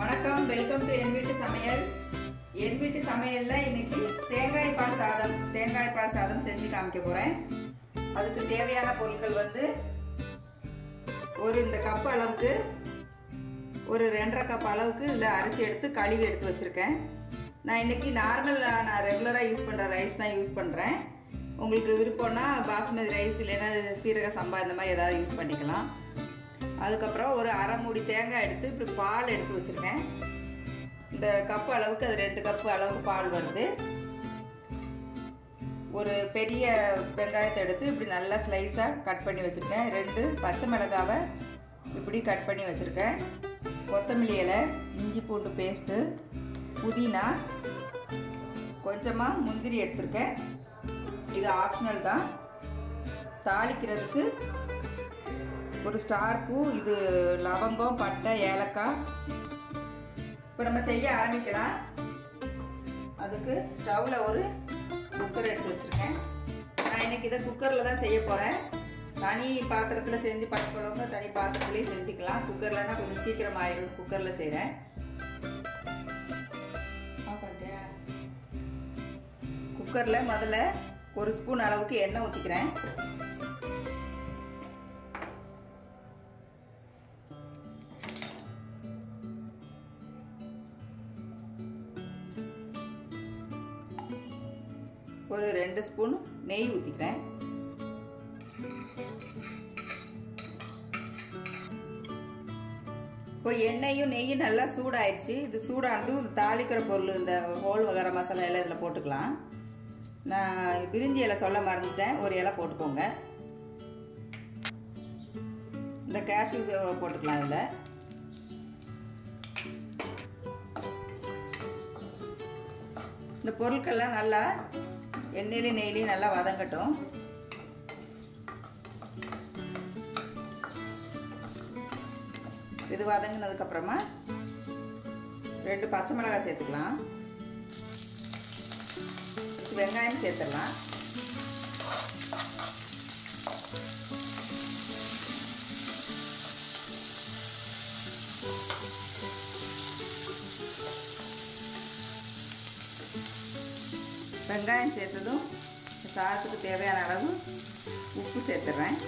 வணக்கம் welcome to என் வீட்டு சமையல் என் வீட்டு சமையல்ல இன்னைக்கு தேங்காய் பால் சாதம் தேங்காய் பால் சாதம் செஞ்சு காமிக்க போறேன் அதுக்கு தேவையான பொருட்கள் வந்து ஒரு இந்த கப் அளவுக்கு ஒரு ரெண்டரை கப் அளவுக்கு இதில் அரிசி எடுத்து கழுவி எடுத்து வச்சுருக்கேன் நான் இன்னைக்கு நார்மல் நான் ரெகுலராக யூஸ் பண்ணுற ரைஸ் தான் யூஸ் பண்ணுறேன் உங்களுக்கு விருப்பம்னா பாஸ்மதி ரைஸ் இல்லைன்னா சீரக சம்பா இந்த மாதிரி ஏதாவது யூஸ் பண்ணிக்கலாம் அதுக்கப்புறம் ஒரு அரை மூடி தேங்காய் எடுத்து இப்படி பால் எடுத்து வச்சுருக்கேன் இந்த கப்பு அளவுக்கு அது ரெண்டு கப்பு அளவுக்கு பால் வருது ஒரு பெரிய வெங்காயத்தை எடுத்து இப்படி நல்லா ஸ்லைஸாக கட் பண்ணி வச்சுருக்கேன் ரெண்டு பச்சை மிளகாவை இப்படி கட் பண்ணி வச்சுருக்கேன் கொத்தமல்லி இலை இஞ்சி பூண்டு பேஸ்ட்டு புதினா கொஞ்சமாக முந்திரி எடுத்திருக்கேன் இது ஆப்ஷனல் தான் தாளிக்கிறதுக்கு ஒரு ஸ்டார் பூ இது லவங்கம் பட்டை ஏலக்காய் இப்போ நம்ம செய்ய ஆரம்பிக்கலாம் அதுக்கு ஸ்டவ்வில் ஒரு குக்கர் எடுத்து வச்சுருக்கேன் நான் இன்னைக்கு இதை குக்கரில் தான் செய்ய போகிறேன் தனி பாத்திரத்தில் செஞ்சு பழக்கவங்க தனி பாத்திரத்துலேயும் செஞ்சுக்கலாம் குக்கர்லனா கொஞ்சம் சீக்கிரம் ஆயிடும் குக்கரில் செய்கிறேன் குக்கரில் முதல்ல ஒரு ஸ்பூன் அளவுக்கு எண்ணெய் ஊற்றிக்கிறேன் ஒரு ரெண்டு ஸ்பூன் நெய் ஊற்றிக்கிறேன் இப்போ எண்ணெயும் நெய்யும் நல்லா சூடாயிருச்சு இது சூடானது இது தாளிக்கிற பொருள் இந்த ஹோல் கரம் மசாலா எல்லாம் இதில் போட்டுக்கலாம் நான் பிரிஞ்சி இலை சொல்ல மறந்துட்டேன் ஒரு இலை போட்டுக்கோங்க இந்த கேஷ்யூ போட்டுக்கலாம் இதில் இந்த பொருட்கள்லாம் நல்லா எண்ணெயிலையும் நெய்லையும் நல்லா வதங்கட்டும் இது வதங்கினதுக்கப்புறமா ரெண்டு பச்சை மிளகாய் சேர்த்துக்கலாம் வெங்காயம் சேர்த்துடலாம் வெங்காயம் சேர்த்ததும் சாதத்துக்கு தேவையான அளவு உப்பு சேர்த்துட்றேன்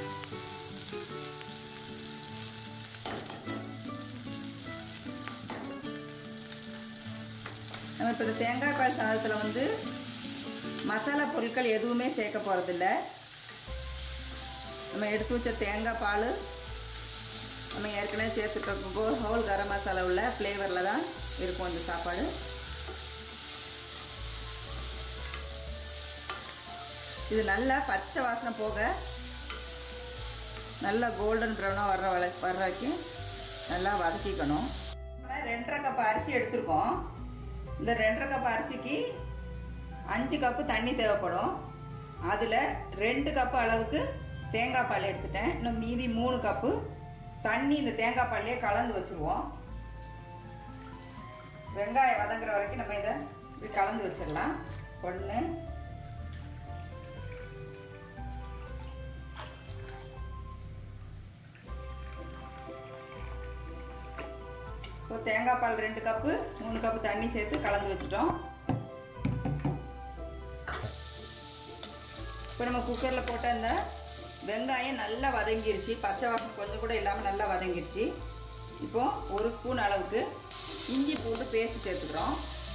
நம்ம இப்போ இந்த தேங்காய் பால் சாதத்தில் வந்து மசாலா பொருட்கள் எதுவுமே சேர்க்க போகிறதில்ல நம்ம எடுத்து வச்ச தேங்காய் பால் நம்ம ஏற்கனவே சேர்த்துட்டு ஹோல் கரம் மசாலா உள்ள ஃப்ளேவரில் தான் இருக்கும் இந்த சாப்பாடு இது நல்லா பச்சை வாசனை போக நல்லா கோல்டன் ப்ரௌனாக வர்ற வள வர்ற வரைக்கும் நல்லா வதக்கிக்கணும் ரெண்டரை கப் அரிசி எடுத்திருக்கோம் இந்த ரெண்டரை கப் அரிசிக்கு அஞ்சு கப்பு தண்ணி தேவைப்படும் அதில் ரெண்டு கப்பு அளவுக்கு தேங்காய் பால் எடுத்துட்டேன் இன்னும் மீதி மூணு கப்பு தண்ணி இந்த தேங்காய் பால்லையே கலந்து வச்சுருவோம் வெங்காயம் வதங்குற வரைக்கும் நம்ம இதை இப்படி கலந்து வச்சிடலாம் ஒன்று ஸோ தேங்காய் பால் ரெண்டு கப்பு மூணு கப்பு தண்ணி சேர்த்து கலந்து வச்சுட்டோம் இப்போ நம்ம குக்கரில் போட்ட இந்த வெங்காயம் நல்லா வதங்கிருச்சு பச்சை வாசம் கொஞ்சம் கூட இல்லாமல் நல்லா வதங்கிருச்சு இப்போ ஒரு ஸ்பூன் அளவுக்கு இஞ்சி பூண்டு பேஸ்ட் சேர்த்துக்கிறோம்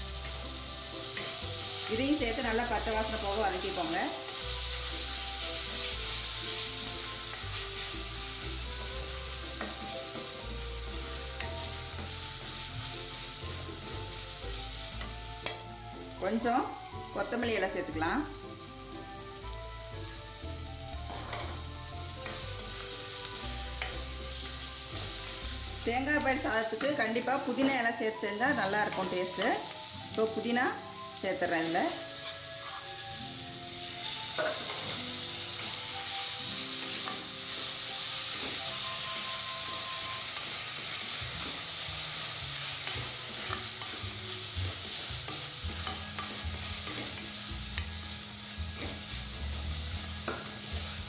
இதையும் சேர்த்து நல்லா பச்சை வாசனை போக வதக்கிக்கோங்க கொஞ்சம் கொத்தமல்லி இலை சேர்த்துக்கலாம் தேங்காய் பால் சாதத்துக்கு கண்டிப்பாக புதினா இலை சேர்த்து செஞ்சால் நல்லாயிருக்கும் டேஸ்ட்டு ஸோ புதினா சேர்த்துட்றேன் இதில்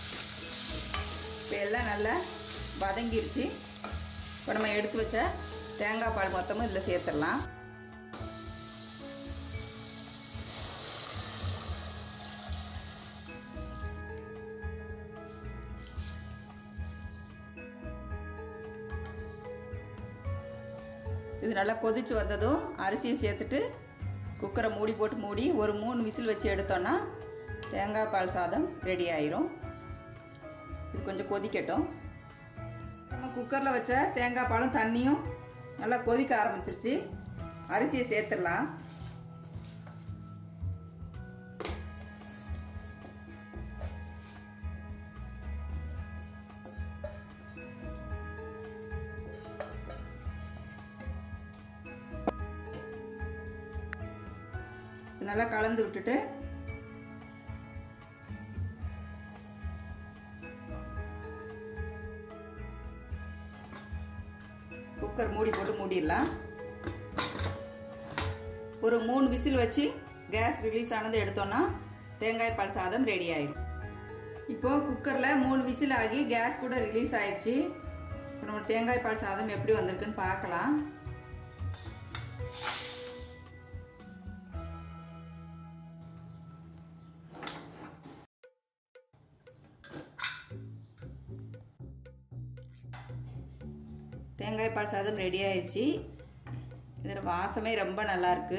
இப்போ எல்லாம் நல்லா வதங்கிருச்சு இப்போ நம்ம எடுத்து வச்ச தேங்காய் பால் மொத்தமும் இதில் சேர்த்துடலாம் இது நல்லா கொதிச்சு வந்ததும் அரிசியை சேர்த்துட்டு குக்கரை மூடி போட்டு மூடி ஒரு மூணு விசில் வச்சு எடுத்தோன்னா தேங்காய் பால் சாதம் ரெடி ஆயிரும் இது கொஞ்சம் கொதிக்கட்டும் நம்ம குக்கரில் வச்ச தேங்காய் பாலும் தண்ணியும் நல்லா கொதிக்க ஆரம்பிச்சிருச்சு அரிசியை சேர்த்துடலாம் நல்லா கலந்து விட்டுட்டு குக்கர் மூடி போட்டு மூடிடலாம் ஒரு மூணு விசில் வச்சு கேஸ் ரிலீஸ் ஆனது எடுத்தோன்னா தேங்காய் பால் சாதம் ரெடி ஆயிடும் இப்போ குக்கரில் மூணு விசில் ஆகி கேஸ் கூட ரிலீஸ் ஆயிடுச்சு இப்போ நம்ம தேங்காய் பால் சாதம் எப்படி வந்திருக்குன்னு பார்க்கலாம் தேங்காய் பால் சாதம் ரெடி ஆயிடுச்சு இதில் வாசமே ரொம்ப நல்லாயிருக்கு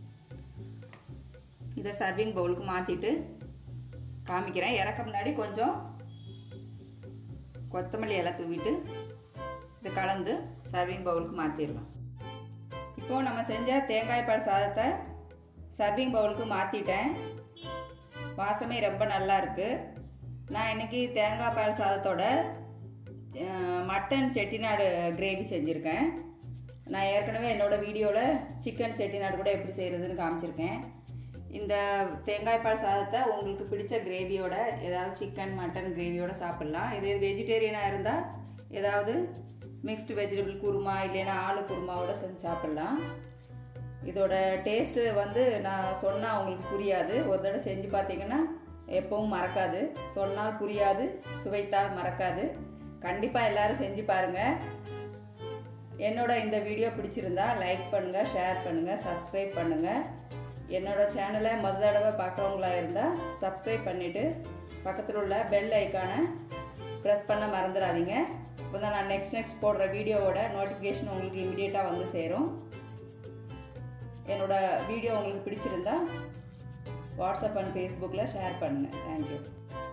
இதை சர்விங் பவுலுக்கு மாற்றிட்டு காமிக்கிறேன் இறக்க முன்னாடி கொஞ்சம் கொத்தமல்லி இலை தூவிட்டு இதை கலந்து சர்விங் பவுலுக்கு மாற்றிடலாம் இப்போது நம்ம செஞ்ச தேங்காய் பால் சாதத்தை சர்விங் பவுலுக்கு மாற்றிட்டேன் வாசமே ரொம்ப நல்லா இருக்குது நான் இன்றைக்கி தேங்காய் பால் சாதத்தோட மட்டன் செட்டிநாடு கிரேவி செஞ்சுருக்கேன் நான் ஏற்கனவே என்னோடய வீடியோவில் சிக்கன் செட்டிநாடு கூட எப்படி செய்கிறதுன்னு காமிச்சிருக்கேன் இந்த தேங்காய் பால் சாதத்தை உங்களுக்கு பிடிச்ச கிரேவியோட ஏதாவது சிக்கன் மட்டன் கிரேவியோட சாப்பிட்லாம் இதே வெஜிடேரியனாக இருந்தால் ஏதாவது மிக்ஸ்டு வெஜிடபிள் குருமா இல்லைன்னா ஆலு குருமாவோட செஞ்சு சாப்பிட்லாம் இதோட டேஸ்ட்டு வந்து நான் சொன்னால் உங்களுக்கு புரியாது ஒரு தடவை செஞ்சு பார்த்தீங்கன்னா எப்பவும் மறக்காது சொன்னால் புரியாது சுவைத்தால் மறக்காது கண்டிப்பாக எல்லாரும் செஞ்சு பாருங்கள் என்னோட இந்த வீடியோ பிடிச்சிருந்தா லைக் பண்ணுங்கள் ஷேர் பண்ணுங்கள் சப்ஸ்கிரைப் பண்ணுங்கள் என்னோட சேனலை முத தடவை பார்க்குறவங்களா இருந்தால் சப்ஸ்கிரைப் பண்ணிவிட்டு பக்கத்தில் உள்ள பெல் ஐக்கானை ப்ரெஸ் பண்ண மறந்துடாதீங்க இப்போ தான் நான் நெக்ஸ்ட் நெக்ஸ்ட் போடுற வீடியோவோட நோட்டிஃபிகேஷன் உங்களுக்கு இமீடியட்டாக வந்து சேரும் என்னோட வீடியோ உங்களுக்கு பிடிச்சிருந்தா வாட்ஸ்அப் அண்ட் ஃபேஸ்புக்கில் ஷேர் பண்ணுங்கள் தேங்க்யூ